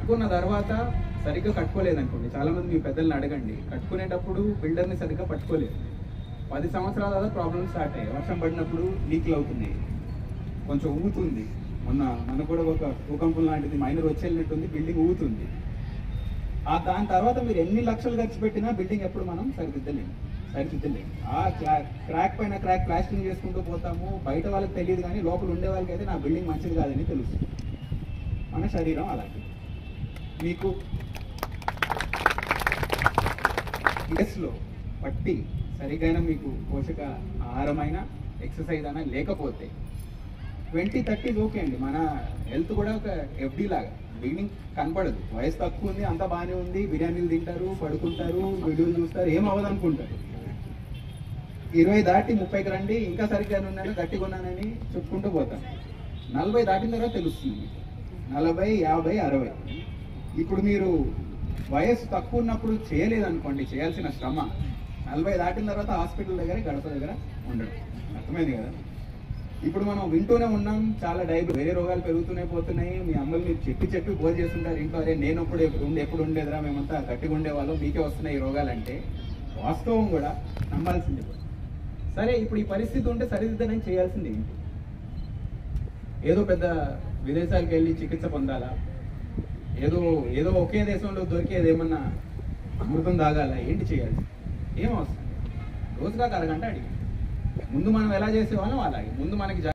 కట్టుకున్న తర్వాత సరిగ్గా కట్టుకోలేదు అనుకోండి చాలా మంది మీ పెద్దల్ని అడగండి కట్టుకునేటప్పుడు బిల్డర్ని సరిగ్గా పట్టుకోలేదు పది సంవత్సరాల తర్వాత ప్రాబ్లమ్స్ స్టార్ట్ అయ్యాయి వర్షం పడినప్పుడు లీక్లు అవుతున్నాయి కొంచెం ఊగుతుంది మొన్న మనకు కూడా ఒక భూకంపం లాంటిది మైనర్ వచ్చేళ్ళినట్టుంది బిల్డింగ్ ఊగుతుంది ఆ దాని తర్వాత మీరు ఎన్ని లక్షలు ఖర్చు పెట్టినా బిల్డింగ్ ఎప్పుడు మనం సరిదిద్దలేము సరిదిద్దలేము ఆ క్లా- క్రాక్ పైన క్రాక్ ప్లాస్టింగ్ చేసుకుంటూ పోతాము బయట వాళ్ళకి తెలియదు కానీ లోపల ఉండే వాళ్ళకి అయితే నా బిల్డింగ్ మంచిది కాదని తెలుస్తుంది మన శరీరం అలాంటిది మీకు లో పట్టి సరిగైన మీకు పోషక ఆహారమైన ఎక్సర్సైజ్ అయినా లేకపోతే ట్వంటీ థర్టీ ఓకే అండి మన హెల్త్ కూడా ఒక ఎఫ్డి లాగా బిగినింగ్ కనపడదు వయసు తక్కువ ఉంది అంతా బాగానే ఉంది బిర్యానీలు తింటారు పడుకుంటారు వీడియోలు చూస్తారు ఏం అవ్వదు అనుకుంటారు ఇరవై దాటి ముప్పైకి రండి ఇంకా సరిగ్గా ఉన్నాను గట్టిగా ఉన్నానని చెప్పుకుంటూ పోతాం నలభై దాటిన తర్వాత తెలుస్తుంది మీకు. నలభై యాభై అరవై ఇప్పుడు మీరు వయసు తక్కువ ఉన్నప్పుడు చేయలేదు అనుకోండి చేయాల్సిన శ్రమ నలభై దాటిన తర్వాత హాస్పిటల్ దగ్గర గడప దగ్గర ఉండడం అర్థమైంది కదా ఇప్పుడు మనం వింటూనే ఉన్నాం చాలా డైబ్ వేరే రోగాలు పెరుగుతూనే పోతున్నాయి మీ అమ్మలు మీరు చెప్పి చెప్పి బోర్ చేస్తుంటారు ఇంట్లో అరే నేను ఎప్పుడు ఎప్పుడు ఉండే ఎప్పుడు ఉండేదిరా మేమంతా గట్టిగా ఉండేవాళ్ళం మీకే వస్తున్నాయి ఈ రోగాలంటే వాస్తవం కూడా నమ్మాల్సిందే సరే ఇప్పుడు ఈ పరిస్థితి ఉంటే సరిదిద్దనని చేయాల్సింది ఏంటి ఏదో పెద్ద విదేశాలకు వెళ్ళి చికిత్స పొందాలా ఏదో ఏదో ఒకే దేశంలో దొరికేది ఏమన్నా అమృతం తాగాల ఏంటి చేయాలి ఏం అవసరం రోజుగా అరగంట అడిగి ముందు మనం ఎలా చేసేవాళ్ళం అలాగే ముందు మనకి